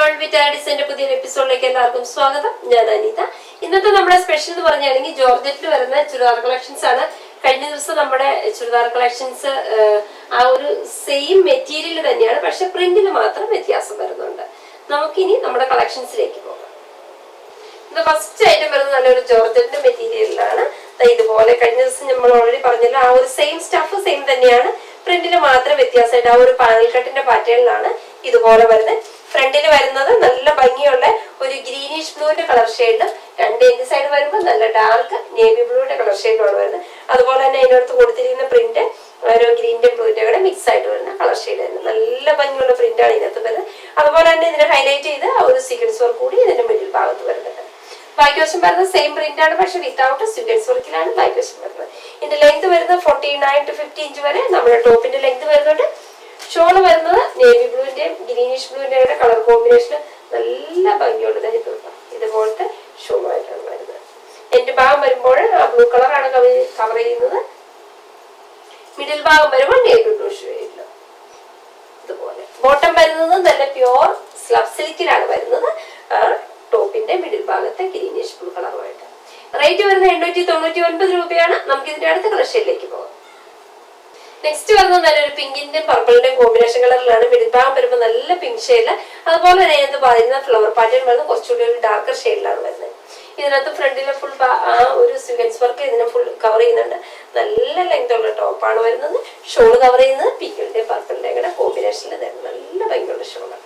All വിറ്റാഡിസിന്റെ പുതിയൊരു എപ്പിസോഡിലേക്ക് എല്ലാവർക്കും സ്വാഗതം ഞാൻ അനിത ഇന്നത്തെ നമ്മുടെ സ്പെഷ്യൽ എന്ന് പറഞ്ഞാണെങ്കിൽ ജോർജറ്റിൽ വരുന്ന ചുരിദാർ കളക്ഷൻസ് ആണ് കഴിഞ്ഞ ദിവസം നമ്മുടെ ചുരിദാർ കളക്ഷൻസ് ആ ഒരു സെയിം മെറ്റീരിയൽ തന്നെയാണ് പക്ഷെ പ്രിന്റിൽ മാത്രം വ്യത്യാസം വരുന്നുണ്ട് നമുക്കിനി നമ്മുടെ കളക്ഷൻസിലേക്ക് പോകാം ഇത് ഫസ്റ്റ് ഐറ്റം വരുന്നത് നല്ലൊരു ജോർജറ്റിന്റെ മെറ്റീരിയലിലാണ് ദാ ഇതുപോലെ കഴിഞ്ഞ ദിവസം നമ്മൾ ഓൾറെഡി പറഞ്ഞല്ലോ ആ ഒരു സെയിം സ്റ്റഫ് സെയിം തന്നെയാണ് പ്രിന്റിൽ മാത്രം വ്യത്യാസമായിട്ട് ആ ഒരു പാനൽ കട്ടിന്റെ പാറ്റേണിലാണ് ഇതുപോലെ വരുന്നത് ഫ്രണ്ടിൽ വരുന്നത് നല്ല ഭംഗിയുള്ള ഒരു ഗ്രീനിഷ് ബ്ലൂവിന്റെ കളർ ഷെയ്ഡും രണ്ട് ഇഞ്ച് സൈഡ് വരുമ്പോൾ നല്ല ഡാർക്ക് നേവി ബ്ലൂവിന്റെ കളർ ഷെയ്ഡുമാണ് വരുന്നത് അതുപോലെ തന്നെ അതിനടുത്ത് കൊടുത്തിരിക്കുന്ന പ്രിന്റ് ഒരു ഗ്രീനിന്റെ ബ്ലൂവിന്റെ കൂടെ മിക്സ് ആയിട്ട് വരുന്ന കളർ ഷെയ്ഡ് തന്നെ നല്ല ഭംഗിയുള്ള പ്രിന്റ് ആണ് ഇതിനകത്ത് വരുന്നത് അതുപോലെ തന്നെ ഇതിനെ ഹൈലൈറ്റ് ചെയ്ത് ആ ഒരു സീക്വൻസ് വർക്ക് കൂടി ഇതിന്റെ മിഡിൽ ഭാഗത്ത് വരുന്നുണ്ട് ബാക്കി വശം വരുന്നത് സെയിം പ്രിന്റ് ആണ് പക്ഷെ വിത്തൗട്ട് സീക്വൻസ് വർക്കിലാണ് ബാക്കി വശം വരുന്നത് ഇതിന്റെ ലെങ്ത് വരുന്നത് forty nine to fifty inch വരെ നമ്മുടെ ടോപ്പിന്റെ ലെങ്ത് വരുന്നുണ്ട് ഷോള് വരുന്നത് നേവി ബ്ലൂവിന്റെയും ഗ്രീനിഷ് ബ്ലൂവിന്റെയും കളർ കോമ്പിനേഷൻ നല്ല ഭംഗിയുള്ളത് ഇത് കേട്ടോ. ഇതുപോലത്തെ ഷോളായിട്ടാണ് വരുന്നത് എന്റെ ഭാഗം വരുമ്പോൾ ആ ബ്ലൂ കളറാണ് കവർ ചെയ്യുന്നത് മിഡിൽ ഭാഗം വരുമ്പോൾ നേവി ബ്ലൂ ഷെയ്ഡില് ഇതുപോലെ ബോട്ടം വരുന്നത് നല്ല പ്യുവർ സ്ലബ് സിൽക്കിലാണ് വരുന്നത് ആ ടോപ്പിന്റെ മിഡിൽ ഭാഗത്തെ ഗ്രീനിഷ് ബ്ലൂ കളറുമായിട്ട് റേറ്റ് വരുന്നത് എണ്ണൂറ്റി തൊണ്ണൂറ്റി ഒൻപത് രൂപയാണ് നമുക്ക് ഇതിന്റെ അടുത്ത കളക്ഷനിലേക്ക് പോകാം നെക്സ്റ്റ് വരുന്നത് നല്ലൊരു പിങ്കിന്റെയും പർപ്പിളിന്റെയും കോമ്പിനേഷൻ കളറിലാണ് മിഡിൽ ഭാഗം വരുമ്പോൾ നല്ല പിങ്ക് ഷെയ്ഡില് അതുപോലെ തന്നെ ഇതിനകത്ത് പറയുന്ന ഫ്ലവർ പാറ്റേൺ വരുന്നത് കുറച്ചുകൂടി ഒരു ഡാർക്കർ ഷെയ്ഡിലാണ് വരുന്നത് ഇതിനകത്ത് ഫ്രണ്ടിലെ ഫുൾ ആ ഒരു സീക്വൻസ് വർക്ക് ഇതിനെ ഫുൾ കവർ ചെയ്യുന്നുണ്ട് നല്ല ലെങ്ത് ഉള്ള ടോപ്പാണ് വരുന്നത് ഷോൾ കവർ ചെയ്യുന്നത് പിങ്കിന്റെ പർപ്പിളിന്റെ കൂടെ കോമ്പിനേഷനിൽ നല്ല ഭംഗിയുള്ള ഷോളാണ്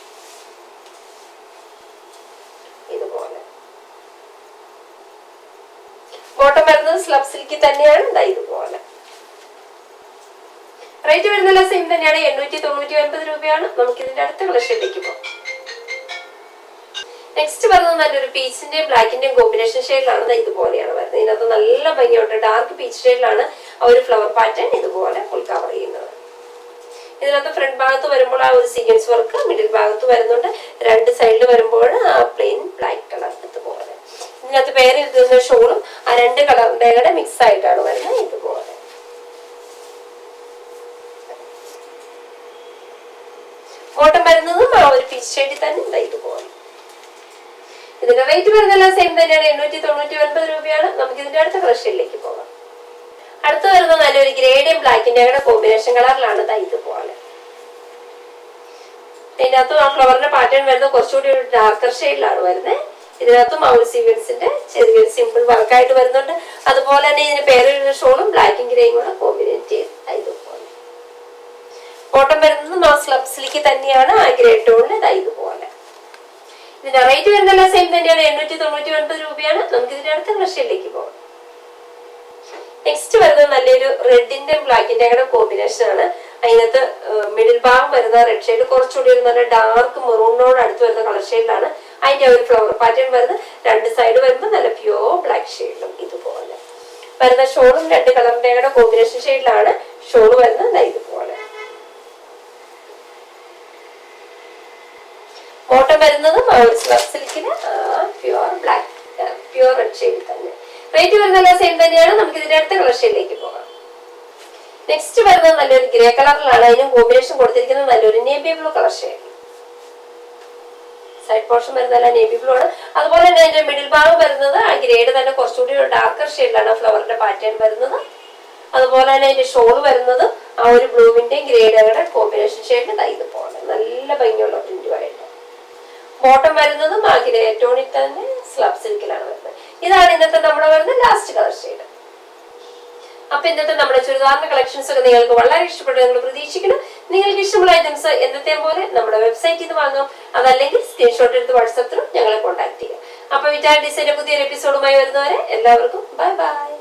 ഇതുപോലെ ബോട്ടം വരുന്നത് സ്ലബ് സിൽക്കി തന്നെയാണ് ദാ ഇതുപോലെ റേറ്റ് വരുന്നില്ല സെയിം തന്നെയാണ് എണ്ണൂറ്റി തൊണ്ണൂറ്റി ഒൻപത് രൂപയാണ് നമുക്ക് ഇതിന്റെ അടുത്ത കളക്ഷനിലേക്ക് പോകാം നെക്സ്റ്റ് വരുന്നത് നല്ലൊരു പീച്ചിന്റെയും ബ്ലാക്കിന്റെയും കോമ്പിനേഷൻ ഷെയ്ഡിലാണ് ദാ ഇതുപോലെയാണ് വരുന്നത് ഇതിനകത്ത് നല്ല ഭംഗിയുണ്ട് ഡാർക്ക് പീച്ച് ഷെയ്ഡിലാണ് ആ ഒരു ഫ്ലവർ പാറ്റേൺ ഇതുപോലെ ഫുൾ കവർ ചെയ്യുന്നത് ഇതിനകത്ത് ഫ്രണ്ട് ഭാഗത്ത് വരുമ്പോൾ ആ ഒരു സീക്വൻസ് വർക്ക് മിഡിൽ ഭാഗത്ത് വരുന്നുണ്ട് രണ്ട് സൈഡിൽ വരുമ്പോൾ ആ പ്ലെയിൻ ബ്ലാക്ക് കളർ ഇതുപോലെ ഇതിനകത്ത് പേര് എഴുതുന്ന ഷോളും ആ രണ്ട് കളറിന്റെ കൂടെ മിക്സ് ആയിട്ടാണ് വരുന്നത് ഇതുപോലെ ബോട്ടം വരുന്നതും ആ ഒരു പീച്ച് ഷെയ്ഡിൽ തന്നെ ദാ ഇതുപോലെ ഇതിന്റെ റേറ്റ് വരുന്നതെല്ലാം സെയിം തന്നെയാണ് എണ്ണൂറ്റി തൊണ്ണൂറ്റി ഒൻപത് രൂപയാണ് നമുക്ക് ഇതിന്റെ അടുത്ത കളക്ഷനിലേക്ക് പോകാം അടുത്ത് വരുന്നത് നല്ലൊരു ഗ്രേഡിയം ബ്ലാക്കിന്റെ കൂടെ കോമ്പിനേഷൻ കളറിലാണ് ദാ ഇതുപോലെ ഇതിനകത്തും ആ ഫ്ലവറിന്റെ പാറ്റേൺ വരുന്നത് കുറച്ചുകൂടി ഒരു ഡാർക്കർ ഷെയ്ഡിലാണ് വരുന്നത് ഇതിനകത്തും ആ ഒരു സീക്വൻസിന്റെ ചെറിയൊരു സിമ്പിൾ വർക്കായിട്ട് വരുന്നുണ്ട് അതുപോലെ തന്നെ ഇതിന് പേര് ഷോളും ബ്ലാക്കും ഗ്രേയും കൂടെ കോമ്പിനേറ്റ് ചെയ്ത് ദാ ഇതുപോലെ ബോട്ടം വരുന്നത് ആ സ്ലബ്സിലേക്ക് തന്നെയാണ് ആ ഗ്രേ ടോണിന് ദാ ഇതുപോലെ ഇതിന്റെ റേറ്റ് വരുന്നതെല്ലാം സെയിം തന്നെയാണ് എണ്ണൂറ്റി തൊണ്ണൂറ്റി ഒൻപത് രൂപയാണ് നമുക്ക് ഇതിന്റെ അടുത്ത കളക്ഷനിലേക്ക് പോകാം നെക്സ്റ്റ് വരുന്നത് നല്ലൊരു റെഡിന്റെ ബ്ലാക്കിന്റെ കൂടെ കോമ്പിനേഷൻ ആണ് അതിനകത്ത് മിഡിൽ ഭാഗം വരുന്ന റെഡ് ഷെയ്ഡ് കുറച്ചുകൂടി ഒരു നല്ല ഡാർക്ക് മെറൂണിനോട് അടുത്ത് വരുന്ന കളർ ഷെയ്ഡിലാണ് അതിന്റെ ഒരു ഫ്ലവർ പാറ്റേൺ വരുന്നത് രണ്ട് സൈഡ് വരുമ്പോൾ നല്ല പ്യുവർ ബ്ലാക്ക് ഷെയ്ഡിലും ഇതുപോലെ വരുന്ന ഷോളും രണ്ട് കളറിന്റെ കൂടെ കോമ്പിനേഷൻ ഷെയ്ഡിലാണ് ഷോൾ വരുന്നത് ദാ ഇതുപോലെ ബോട്ടം വരുന്നതും ആ ഒരു സ്ലബ് സിൽക്കിന് പ്യുവർ ബ്ലാക്ക് പ്യുവർ റെഡ് ഷെയ്ഡിൽ തന്നെ റേറ്റ് വരുന്നതെല്ലാം സെയിം തന്നെയാണ് നമുക്ക് ഇതിന്റെ അടുത്ത കളർ ഷെയ്ഡിലേക്ക് പോകാം നെക്സ്റ്റ് വരുന്നത് നല്ലൊരു ഗ്രേ കളറിലാണ് അതിനും കോമ്പിനേഷൻ കൊടുത്തിരിക്കുന്നത് നല്ലൊരു navy blue colour shade side portion വരുന്നതല്ല നേവി ബ്ലൂ ആണ് അതുപോലെ തന്നെ അതിന്റെ മിഡിൽ ഭാഗം വരുന്നത് ആ ഗ്രേഡ് തന്നെ കുറച്ചുകൂടി ഒരു ഡാർക്കർ ഷെയ്ഡിലാണ് ഫ്ലവറിന്റെ പാറ്റേൺ വരുന്നത് അതുപോലെ തന്നെ അതിന്റെ ഷോൾ വരുന്നത് ആ ഒരു ബ്ലൂവിന്റെയും ഗ്രേഡുകളുടെ കോമ്പിനേഷൻ ഷെയ്ഡ് ഇതുപോലെ നല്ല ഭംഗിയുള്ള പ്രിന്റുമായിട്ട് ബോട്ടം വരുന്നതും ആ ഗ്രേ ടോണിൽ തന്നെ സ്ലബ് സിൽക്കിലാണ് വരുന്നത് ഇതാണ് ഇന്നത്തെ നമ്മുടെ വരുന്ന ലാസ്റ്റ് കളർ ഷെയ്ഡ് അപ്പൊ ഇന്നത്തെ നമ്മുടെ ചുരിദാറിന്റെ കളക്ഷൻസ് ഒക്കെ നിങ്ങൾക്ക് വളരെ ഇഷ്ടപ്പെട്ടു നിങ്ങൾ പ്രതീക്ഷിക്കണം നിങ്ങൾക്ക് ഇഷ്ടമുള്ള ഐറ്റംസ് എന്നത്തെയും പോലെ നമ്മുടെ വെബ്സൈറ്റിൽ നിന്ന് വാങ്ങാം അതല്ലെങ്കിൽ സ്ക്രീൻഷോട്ട് എടുത്ത് വാട്സപ്പ് ത്രൂ ഞങ്ങളെ കോൺടാക്ട് ചെയ്യാം അപ്പൊ വിറ്റാൽ ഡിസൈന്റെ പുതിയൊരു എപ്പിസോഡുമായി വരുന്നവരെ എല്ലാവർക്കും ബൈ ബൈ